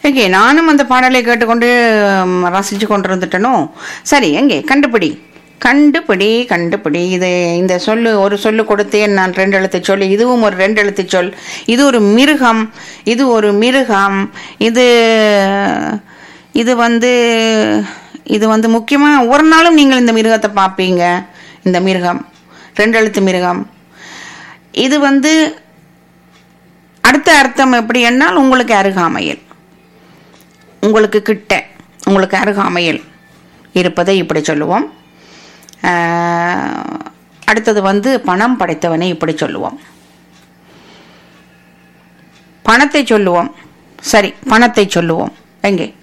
okay நானும் அந்த பாடலை கேட்டுக்கொண்டு ம், ரசிச்சு கொண்டிருந்துட்டனோ சரி எங்கே கண்டுபிடி கண்டுபிடி கண்டுபிடி இது இந்த சொல்லு ஒரு சொல்லு கொடுத்தேன் நான் ரெண்டு எழுத்து சொல் இதுவும் ஒரு ரெண்டு எழுத்து சொல் இது ஒரு மிருகம் இது ஒரு மிருகம் இது இது வந்து இது வந்து முக்கியமாக ஒரு நாளும் நீங்கள் இந்த மிருகத்தை பார்ப்பீங்க இந்த மிருகம் ரெண்டு எழுத்து மிருகம் இது வந்து அடுத்த அர்த்தம் எப்படி என்னால் உங்களுக்கு அருகாமையில் உங்களுக்கு கிட்ட உங்களுக்கு அருகாமையில் இருப்பதை இப்படி சொல்லுவோம் ஆஹ், அடுத்தது வந்து பணம் படைத்தவனை இப்படி சொல்லுவோம் பணத்தை சொல்லுவோம் சரி பணத்தை சொல்லுவோம் எங்கே